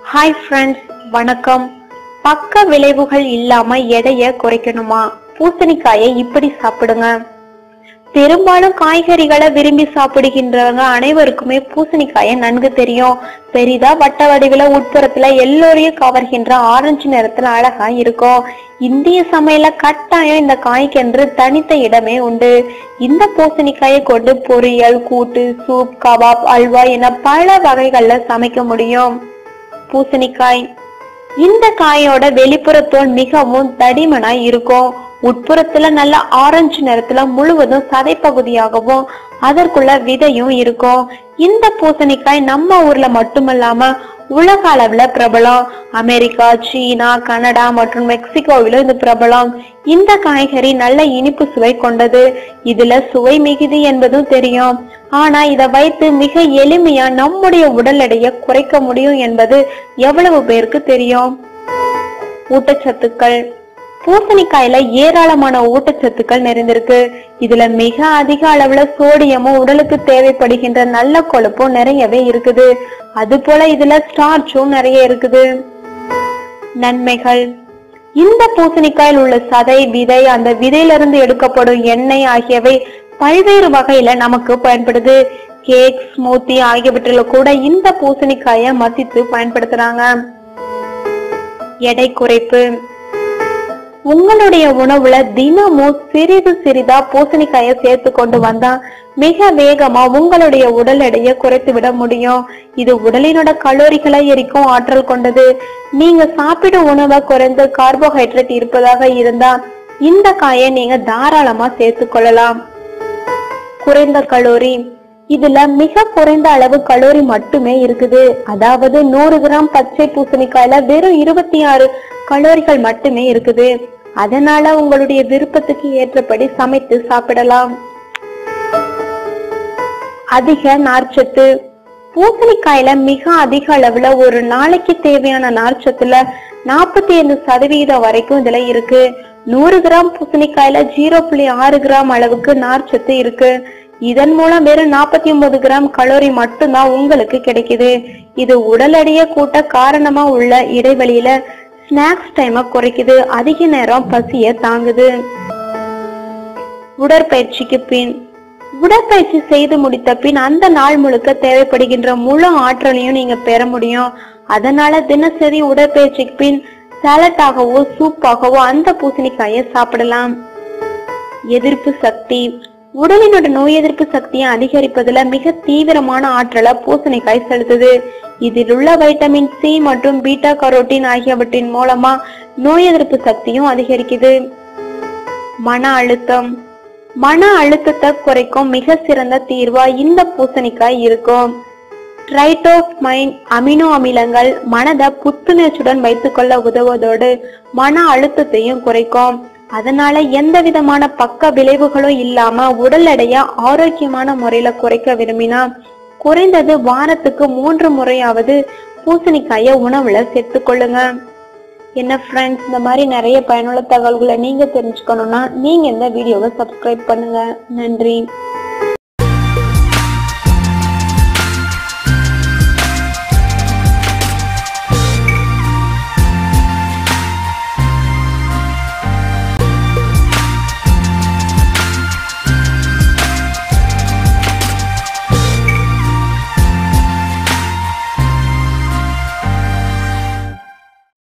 hi friends வணக்கம் பக்க விளைவுகள் இல்லாம எடைய குறைக்கணுமா பூசணிக்காயை இப்படி சாப்பிடுங்க பெரும்பாலும் காய்கறிகளை விரும்பி சாப்பிடுகின்றவங்க அனைவருக்குமே பூசணிக்காயை நன்கு தெரியும் பெரிதா வட்ட வடிவில உட்புறத்துல எல்லோரையும் கவர்கின்ற ஆரஞ்சு நிறத்துல அழகா இருக்கும் இந்திய சமையல கட்டாயம் இந்த காய்க்கென்று தனித்த இடமே உண்டு இந்த பூசணிக்காயை கொண்டு பொரியல் கூட்டு சூப் கபாப் அல்வா என பல வகைகள்ல சமைக்க முடியும் பூசணிக்காய் இந்த காயோட வெளிப்புற தோல் மிகவும் தடிமனாய் இருக்கும் உட்புறத்துல நல்ல ஆரஞ்சு நிறத்துல முழுவதும் சதை பகுதியாகவும் அதற்குள்ள விதையும் இருக்கும் இந்த பூசணிக்காய் நம்ம ஊர்ல மட்டுமல்லாம உலக அளவுல பிரபலம் அமெரிக்கா சீனா கனடா மற்றும் மெக்சிகோவிலும் இது பிரபலம் இந்த காய்கறி நல்ல இனிப்பு சுவை கொண்டது இதுல சுவை மிகுதி என்பதும் தெரியும் ஆனா இத வைத்து மிக எளிமையா நம்முடைய உடல் எடையை குறைக்க முடியும் என்பது எவ்வளவு பேருக்கு தெரியும் ஊட்டச்சத்துக்கள் பூசணிக்காயில ஏராளமான ஊட்டச்சத்துக்கள் நிறைந்திருக்கு இதுல மிக அதிக அளவுல சோடியமும் உடலுக்கு தேவைப்படுகின்ற நல்ல கொழுப்பும் நிறையவே இருக்குது அது போல இதுல ஸ்டார்ச்சும் நிறைய இருக்குது நன்மைகள் இந்த பூசணிக்காயில் உள்ள சதை விதை அந்த விதையிலிருந்து எடுக்கப்படும் எண்ணெய் ஆகியவை பல்வேறு வகையில நமக்கு பயன்படுது கேக் ஸ்மூத்தி ஆகியவற்றில கூட இந்த பூசணிக்காயை மசித்து பயன்படுத்துறாங்க எடை குறைப்பு உங்களுடைய உணவுல தினமும் சிறிது சிறிதா பூசணிக்காயை சேர்த்து கொண்டு வந்தா மிக வேகமா உங்களுடைய உடல் எடையை குறைத்து விட முடியும் இது உடலினோட கலோரிகளை எரிக்கும் ஆற்றல் கொண்டது நீங்க சாப்பிடும் உணவை குறைந்து கார்போஹைட்ரேட் இருப்பதாக இருந்தா இந்த காயை நீங்க தாராளமா சேர்த்து கொள்ளலாம் குறைந்த கலோரி இதுல மிக குறைந்த அளவு கலோரி மட்டுமே இருக்குது அதாவது நூறு கிராம் பச்சை பூசணிக்காயில வெறும் இருபத்தி ஆறு கலோரிகள் மட்டுமே இருக்குது அதனால உங்களுடைய விருப்பத்துக்கு ஏற்றபடி சமைத்து சாப்பிடலாம் அதிக நார்ச்சத்து பூசணிக்காயில மிக அதிக அளவுல ஒரு நாளைக்கு தேவையான நார்ச்சத்துல நாற்பத்தி ஐந்து சதவிகிதம் வரைக்கும் இதுல இருக்கு நூறு கிராம் பூசணிக்காயில ஜீரோ புள்ளி ஆறு கிராம் அளவுக்கு நார்ச்சத்து இருக்கு இதன் மூலம் வெறும் நாற்பத்தி ஒன்பது கிராம் கலோரி மட்டும்தான் உங்களுக்கு கிடைக்குது இது உடல் எடையை கூட்ட காரணமா உள்ள இடைவெளியில ஸ்நாக்ஸ் டைமை குறைக்குது அதிக நேரம் பசிய தாங்குது உடற்பயிற்சிக்கு பின் உடற்பயிற்சி செய்து முடித்த பின் அந்த நாள் முழுக்க தேவைப்படுகின்ற முழு ஆற்றலையும் நீங்க பெற முடியும் அதனால தினசரி உடற்பயிற்சிக்கு பின் சாலட்டாகவோ சூப்பாகவோ அந்த பூசணிக்காயை சாப்பிடலாம் எதிர்ப்பு சக்தி உடலினோட நோய் எதிர்ப்பு சக்தியை அதிகரிப்பதுல மிக தீவிரமான ஆற்றலை பூசணிக்காய் செலுத்துது இதில் உள்ள வைட்டமின் சி மற்றும் பீட்டா கரோட்டின் ஆகியவற்றின் மூலமா நோய் எதிர்ப்பு சக்தியும் அதிகரிக்குது மன அழுத்தம் மன அழுத்தத்தை குறைக்கும் மிக சிறந்த தீர்வா இந்த பூசணிக்காய் இருக்கும் ட்ரைட்டோஃமைன் அமினோ அமிலங்கள் மனதை புத்துணர்ச்சியுடன் வைத்துக்கொள்ள உதவுவதோடு மன அழுத்தத்தையும் குறைக்கும் அதனால எந்த விதமான பக்க விளைவுகளும் இல்லாம உடல் எடைய ஆரோக்கியமான முறையில குறைக்க விரும்பினா குறைந்தது வாரத்துக்கு மூன்று முறையாவது பூசணிக்காய உணவுல சேர்த்துக்கொள்ளுங்க என்ன ஃப்ரெண்ட்ஸ் இந்த மாதிரி நிறைய பயனுள்ள தகவல்களை நீங்க தெரிஞ்சுக்கணும்னா நீங்க இந்த வீடியோவை சப்ஸ்கிரைப் பண்ணுங்க நன்றி